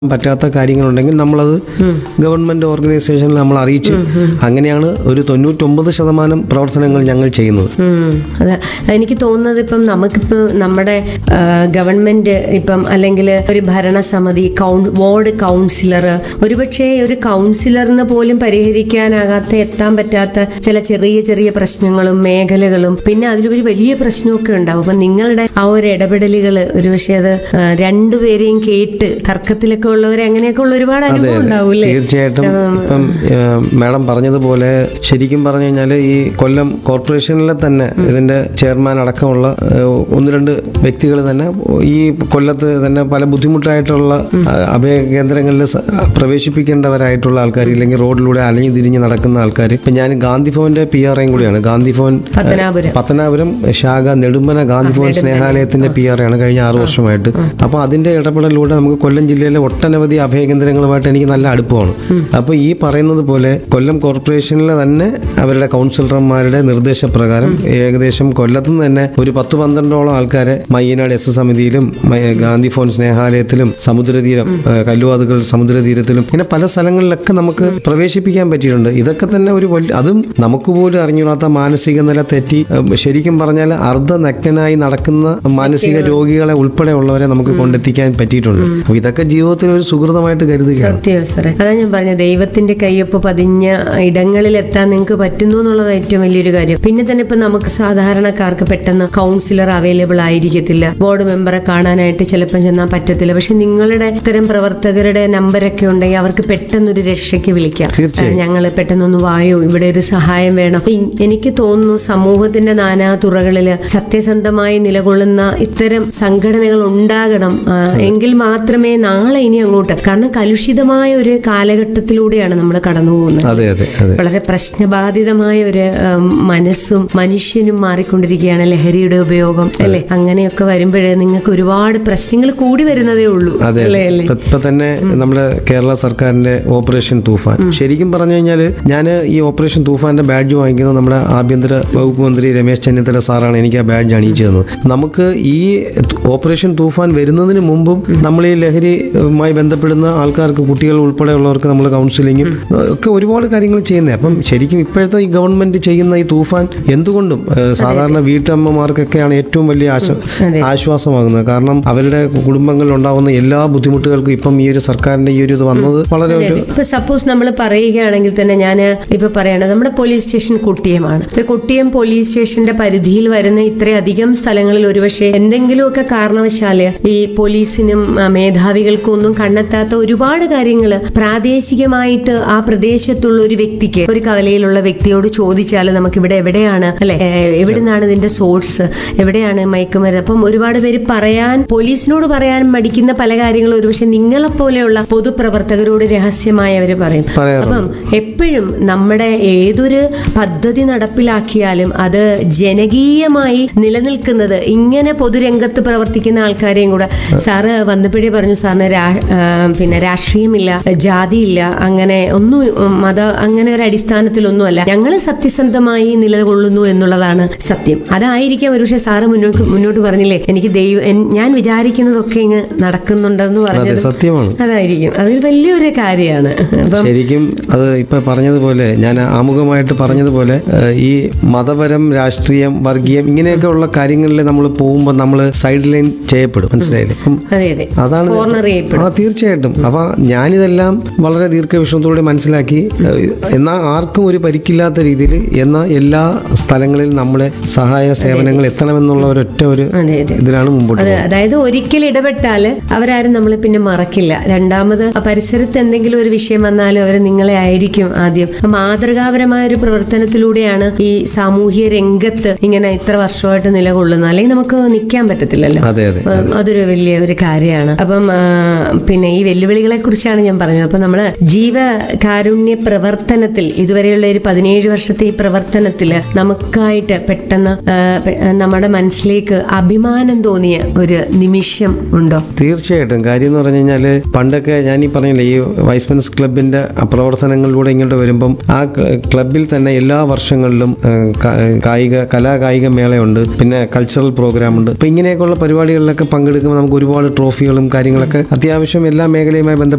പറ്റാത്ത കാര്യങ്ങളുണ്ടെങ്കിൽ നമ്മളത് ഗവൺമെന്റ് ഓർഗനൈസേഷനിൽ നമ്മൾ അറിയിച്ചു അങ്ങനെയാണ് ഒരു തൊണ്ണൂറ്റൊമ്പത് ശതമാനം പ്രവർത്തനങ്ങൾ ഞങ്ങൾ ചെയ്യുന്നത് ഉം. അതെ എനിക്ക് തോന്നുന്നത് ഇപ്പം നമുക്കിപ്പോൾ നമ്മുടെ ആ, ഗവൺമെന്റ് ഇപ്പം അല്ലെങ്കിൽ ഒരു ഭരണസമിതി കൗൺ വാർഡ് കൗൺസിലർ ഒരുപക്ഷെ ഒരു കൗൺസിലറിന് പോലും പരിഹരിക്കാനാകാത്ത എത്താൻ പറ്റാത്ത ചില ചെറിയ ചെറിയ പ്രശ്നങ്ങളും മേഖലകളും പിന്നെ അതിലൊരു വലിയ പ്രശ്നമൊക്കെ ഉണ്ടാവും അപ്പം നിങ്ങളുടെ ആ ഒരു ഇടപെടലുകൾ ഒരുപക്ഷെ അത് ആ, രണ്ടുപേരെയും കേട്ട് തർക്കത്തിലൊക്കെ ഉള്ളവരെ അങ്ങനെയൊക്കെ ഉള്ള ഒരുപാട് അനുഭവം ഉണ്ടാവും അല്ലേ തീർച്ചയായിട്ടും ഇപ്പം ഏഹ്, മാഡം പറഞ്ഞതുപോലെ ശരിക്കും പറഞ്ഞു കഴിഞ്ഞാൽ ഈ കൊല്ലം കോർപ്പറേഷനിലെ തന്നെ ഇതിന്റെ ചെയർമാൻ അടക്കമുള്ള ഏഹ്, ഒന്ന് രണ്ട് വ്യക്തികൾ തന്നെ ഈ കൊല്ലത്ത് തന്നെ പല ബുദ്ധിമുട്ടായിട്ടുള്ള ആ, അഭയ കേന്ദ്രങ്ങളിൽ സ- പ്രവേശിപ്പിക്കേണ്ടവരായിട്ടുള്ള ആൾക്കാർ ഇല്ലെങ്കിൽ റോഡിലൂടെ അലഞ്ഞു തിരിഞ്ഞ് നടക്കുന്ന ആൾക്കാർ ഇപ്പം ഞാൻ ഗാന്ധി ഭവന്റെ പി ആർ ഐയും കൂടിയാണ് ഗാന്ധി ഭവൻ പത്തനാപുരം പത്തനാപുരം ശാഖ നെടുമ്പന ഗാന്ധി ഭവൻ സ്നേഹാലയത്തിന്റെ പി ആർ ആണ് കഴിഞ്ഞ ആറു വർഷമായിട്ട് അപ്പൊ അതിന്റെ ഇടപെടലിലൂടെ നമുക്ക് കൊല്ലം ജില്ലയിലെ ഒട്ടനവധി അഭയകേന്ദ്രങ്ങളുമായിട്ട് എനിക്ക് നല്ല അടുപ്പമാണ് അപ്പൊ ഈ പറയുന്നത് പോലെ കൊല്ലം കോർപ്പറേഷനിലെ തന്നെ അവരുടെ കൗൺസിലർമാരുടെ നിർദ്ദേശപ്രകാരം ഏകദേശം കൊല്ലത്ത് നിന്ന് തന്നെ ഒരു പത്ത് പന്ത്രണ്ടോളം ആൾക്കാരെ മയ്യനാട് എസ് സമിതിയിലും മയ- ഗാന്ധി ഫോൺ സ്നേഹാലയത്തിലും സമുദ്രതീരം ഏഹ് കല്ലുവാതുകൾ സമുദ്രതീരത്തിലും ഇങ്ങനെ പല സ്ഥലങ്ങളിലൊക്കെ നമുക്ക് പ്രവേശിപ്പിക്കാൻ പറ്റിയിട്ടുണ്ട് ഇതൊക്കെ തന്നെ ഒരു വലിയ അതും നമുക്ക് പോലും അറിഞ്ഞുകൂടാത്ത മാനസിക നില തെറ്റി ഏഹ് ശരിക്കും പറഞ്ഞാൽ അർദ്ധനഗ്നനായി നടക്കുന്ന മാനസിക രോഗികളെ ഉൾപ്പെടെയുള്ളവരെ നമുക്ക് കൊണ്ടെത്തിക്കാൻ പറ്റിയിട്ടുണ്ട് അപ്പൊ ഇതൊക്കെ ജീവിതത്തിൽ ഒരു സുഹൃതമായിട്ട് കരുതുകയാണ് സത്യം സാറേ അതാ ഞാൻ പറഞ്ഞത് ദൈവത്തിന്റെ കയ്യൊപ്പ് പതിഞ്ഞ ഇടങ്ങളിൽ എത്താൻ നിങ്ങൾക്ക് പറ്റുന്നു എന്നുള്ളത് ഏറ്റവും വലിയൊരു കാര്യം പിന്നെ തന്നെ ഇപ്പൊ നമുക്ക് സാധാരണക്കാർക്ക് പെട്ടെന്ന് കൗൺസിലർ അവൈലബിൾ ആയിരിക്കത്തില്ല വാർഡ് മെമ്പറെ കാണാനായിട്ട് ചിലപ്പോൾ ചെന്നാൽ പറ്റത്തില്ല പക്ഷെ നിങ്ങളുടെ ഇത്തരം പ്രവർത്തകരുടെ നമ്പരൊക്കെ ഉണ്ടെങ്കിൽ അവർക്ക് പെട്ടെന്നൊരു രക്ഷയ്ക്ക് വിളിക്കാം തീർച്ചയായും. ഞങ്ങൾ പെട്ടെന്നൊന്ന് വായോ ഇവിടെ ഒരു സഹായം വേണം അപ്പൊ ഇ- എനിക്ക് തോന്നുന്നു സമൂഹത്തിന്റെ നാനാ തുറകളില് സത്യസന്ധമായി നിലകൊള്ളുന്ന ഇത്തരം സംഘടനകൾ ഉണ്ടാകണം ആ, എങ്കിൽ മാത്രമേ നാളെ ഇനി അങ്ങോട്ട് കാരണം കലുഷിതമായ ഒരു കാലഘട്ടത്തിലൂടെയാണ് നമ്മൾ കടന്നു പോകുന്നത് അതെ അതെ അതെ വളരെ പ്രശ്നബാധിതമായ ഒരു ഉം, മനസ്സും മനുഷ്യനും മാറിക്കൊണ്ടിരിക്കുകയാണ് ലഹരിയുടെ ഉപയോഗം അല്ലെ അങ്ങനെയൊക്കെ വരുമ്പോഴേ നിങ്ങൾക്ക് ഒരുപാട് പ്രശ്നങ്ങൾ കൂടി വരുന്നതേ ഉള്ളൂ അതെ അല്ലേ അല്ലേ ഇപ്പൊ- ഇപ്പൊ തന്നെ നമ്മുടെ കേരള സർക്കാരിന്റെ ഓപ്പറേഷൻ തൂഫാൻ ശരിക്കും പറഞ്ഞു കഴിഞ്ഞാൽ ഞാൻ ഈ ഓപ്പറേഷൻ തൂഫാന്റെ ബാഡ്ജ് വാങ്ങിക്കുന്നത് നമ്മുടെ ആഭ്യന്തര വകുപ്പ് മന്ത്രി രമേശ് ചെന്നിത്തല സാറാണ് എനിക്ക് ആ ബാഡ്ജ് അണിയിച്ചു തന്നത് നമുക്ക് ഈ ഓപ്പറേഷൻ തൂഫാൻ വരുന്നതിന് മുമ്പും നമ്മൾ ഈ ലഹരിയുമായി ബന്ധപ്പെടുന്ന ആൾക്കാർക്ക് കുട്ടികൾ ഉൾപ്പെടെയുള്ളവർക്ക് നമ്മൾ കൗൺസിലിങ്ങും ഒക്കെ ഒരുപാട് കാര്യങ്ങൾ ചെയ്യുന്നത് അപ്പം ശരിക്കും ഇപ്പോഴത്തെ ഈ ഗവൺമെന്റ് ചെയ്യുന്ന ഈ തൂഫാൻ എന്തുകൊണ്ടും ഏഹ്, സാധാരണ വീട്ടമ്മമാർക്കൊക്കെയാണ് ഏറ്റവും വലിയ ആശ്വ അതെ. ആശ്വാസമാകുന്നത് കാരണം അവരുടെ കുടുംബങ്ങളിൽ ഉണ്ടാകുന്ന എല്ലാ ബുദ്ധിമുട്ടുകൾക്കും ഇപ്പം ഈ ഒരു സർക്കാരിന്റെ ഈ ഒരു ഇത് വന്നത് വളരെ ഒരു ഇപ്പൊ സപ്പോസ് നമ്മൾ പറയുകയാണെങ്കിൽ തന്നെ ഞാൻ ഇപ്പൊ പറയണത് നമ്മുടെ പോലീസ് സ്റ്റേഷൻ കൊട്ടിയമാണ് ഇപ്പൊ കൊട്ടിയം പോലീസ് സ്റ്റേഷന്റെ പരിധിയിൽ വരുന്ന ഇത്രയധികം സ്ഥലങ്ങളിൽ ഒരുപക്ഷെ എന്തെങ്കിലുമൊക്കെ കാരണവശാല് ഈ പോലീസിനും ആ, മേധാവികൾക്കും ഒന്നും കണ്ടെത്താത്ത ഒരുപാട് കാര്യങ്ങൾ പ്രാദേശികമായിട്ട് ആ പ്രദേശത്തുള്ള ഒരു വ്യക്തിക്ക് ഒരു കവലയിലുള്ള വ്യക്തിയോട് ചോദിച്ചാൽ നമുക്ക് ഇവിടെ എവിടെയാണ് അല്ലെ എവിടെ നിന്നാണ് ഇതിന്റെ സോഴ്സ് എവിടെയാണ് മയക്കുമരുന്ന് അപ്പം ഒരുപാട് പേര് പറയാൻ പോലീസിനോട് പറയാൻ മടിക്കുന്ന പല കാര്യങ്ങളും ഒരുപക്ഷെ നിങ്ങളെപ്പോലെയുള്ള പൊതുപ്രവർത്തകരോട് രഹസ്യമായി അവർ പറയും പറയാറുണ്ട്. അപ്പം എപ്പോഴും നമ്മുടെ ഏതൊരു പദ്ധതി നടപ്പിലാക്കിയാലും അത് ജനകീയമായി നിലനിൽക്കുന്നത് ഇങ്ങനെ പൊതുരംഗത്ത് പ്രവർത്തിക്കുന്ന ആൾക്കാരെയും കൂടെ സാറ് വന്നപ്പോഴേ പറഞ്ഞു സാറിന് രാ- ആ, പിന്നെ രാഷ്ട്രീയമില്ല ജാതിയില്ല അങ്ങനെ ഒന്നും ഉം, മത അങ്ങനെ ഒരു അടിസ്ഥാനത്തിലൊന്നുമല്ല ഞങ്ങൾ സത്യസന്ധമായി നിലകൊള്ളുന്നു എന്നുള്ളതാണ് സത്യം അതായിരിക്കാം ഒരുപക്ഷെ സാറ് മുന്നോട്ട് മുന്നോട്ട് പറഞ്ഞില്ലേ എനിക്ക് ദൈവം എൻ- ഞാൻ വിചാരിക്കുന്നതൊക്കെ ഇങ്ങ് നടക്കുന്നുണ്ടെന്ന് അതെ പറഞ്ഞത് സത്യമാണ് അതായിരിക്കും അതൊരു വലിയൊരു കാര്യമാണ് അപ്പം ശരിക്കും അത് ഇപ്പൊ പറഞ്ഞതുപോലെ ഞാൻ ആമുഖമായിട്ട് പറഞ്ഞതുപോലെ ഏഹ്, ഈ മതപരം രാഷ്ട്രീയം വർഗീയം ഇങ്ങനെയൊക്കെ ഉള്ള കാര്യങ്ങളിൽ നമ്മൾ പോകുമ്പോൾ നമ്മൾ സൈഡ് ലൈൻ ചെയ്യപ്പെടും മനസ്സിലായില്ലേ അപ്പം അതെ അതെ അതാണ് കോർണർ ചെയ്യപ്പെടും ആ തീർച്ചയായിട്ടും അപ്പൊ ഞാനിതെല്ലാം വളരെ ദീർഘവിഷമത്തോടെ മനസ്സിലാക്കി ഏഹ്, എന്നാൽ ആർക്കും ഒരു പരിക്കില്ലാത്ത രീതിയിൽ എന്നാൽ എല്ലാ സ്ഥലങ്ങളിലും നമ്മളെ സഹായ സേവനങ്ങൾ എത്തണമെന്നുള്ള ഒരൊറ്റ ഒരു അതെ അതെ ഇതിലാണ് മുമ്പോട്ട് അത് അതായത് ഒരിക്കൽ ഇടപെട്ടാൽ അവരാരും നമ്മളെ പിന്നെ മറക്കില്ല രണ്ടാമത് ആ പരിസരത്ത് എന്തെങ്കിലും ഒരു വിഷയം വന്നാലും അവർ നിങ്ങളെ ആയിരിക്കും ആദ്യം അപ്പൊ മാതൃകാപരമായ ഒരു പ്രവർത്തനത്തിലൂടെയാണ് ഈ സാമൂഹ്യ രംഗത്ത് ഇങ്ങനെ ഇത്ര വർഷമായിട്ട് നിലകൊള്ളുന്നത് അല്ലെങ്കിൽ നമുക്ക് നിൽക്കാൻ പറ്റത്തില്ലല്ലോ അതെ അതെ അപ്പം അതൊരു വലിയ ഒരു കാര്യമാണ് അപ്പം ആ, പിന്നെ ഈ വെല്ലുവിളികളെ കുറിച്ചാണ് ഞാൻ പറഞ്ഞത് അപ്പം നമ്മൾ ജീവകാരുണ്യ പ്രവർത്തനത്തിൽ ഇതുവരെയുള്ള ഒരു പതിനേഴ് വർഷത്തെ ഈ പ്രവർത്തനത്തിൽ നമുക്കായിട്ട് പെട്ടെന്ന് ആ, പെ- നമ്മുടെ മനസ്സിലേക്ക് അഭിമാനം തോന്നിയ ഒരു നിമിഷം ഉണ്ടോ തീർച്ചയായിട്ടും കാര്യം എന്ന് പറഞ്ഞു കഴിഞ്ഞാൽ പണ്ടൊക്കെ ഞാൻ ഈ പറഞ്ഞില്ലേ ഈ വൈസ്മെൻസ് ക്ലബിന്റെ പ്രവർത്തനങ്ങളിലൂടെ ഇങ്ങോട്ട് വരുമ്പം ആ ക്ല- ക്ലബിൽ തന്നെ എല്ലാ വർഷങ്ങളിലും ആ, കാ- കായിക കലാ കായിക മേളയുണ്ട് പിന്നെ കൾച്ചറൽ പ്രോഗ്രാം ഉണ്ട് അപ്പൊ ഇങ്ങനെയൊക്കെയുള്ള പരിപാടികളിലൊക്കെ പങ്കെടുക്കുമ്പോൾ നമുക്ക് ഒരുപാട് ട്രോഫികളും കാര്യങ്ങളൊക്കെ അത്യാവശ്യം എല്ലാ മേഖലയുമായി ബന്ധപ്പെട്ട